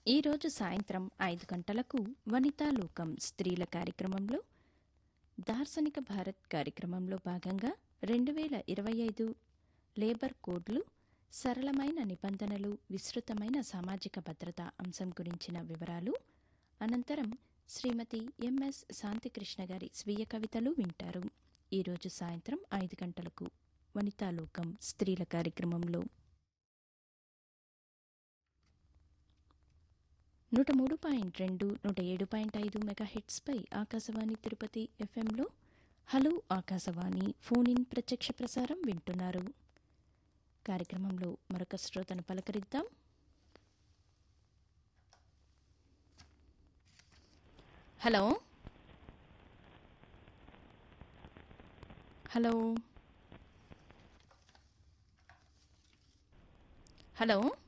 ఈరోజు సాయంత్రం ఐదు గంటలకు వనితా లోకం స్త్రీల కార్యక్రమంలో దార్శనిక భారత్ కార్యక్రమంలో భాగంగా రెండు వేల ఇరవై ఐదు లేబర్ కోడ్లు సరళమైన నిబంధనలు విస్తృతమైన సామాజిక భద్రత అంశం గురించిన వివరాలు అనంతరం శ్రీమతి ఎంఎస్ శాంతికృష్ణ గారి స్వీయ కవితలు వింటారు ఈరోజు సాయంత్రం ఐదు గంటలకు వనితా లోకం స్త్రీల కార్యక్రమంలో నూట మూడు పాయింట్ రెండు నూట ఏడు పాయింట్ ఐదు మెగాహెట్స్పై ఆకాశవాణి తిరుపతి ఎఫ్ఎంలో హలో ఆకాశవాణి ఫోన్ ఇన్ ప్రత్యక్ష ప్రసారం వింటున్నారు కార్యక్రమంలో మరొక శ్రోతను పలకరిద్దాం హలో హలో హలో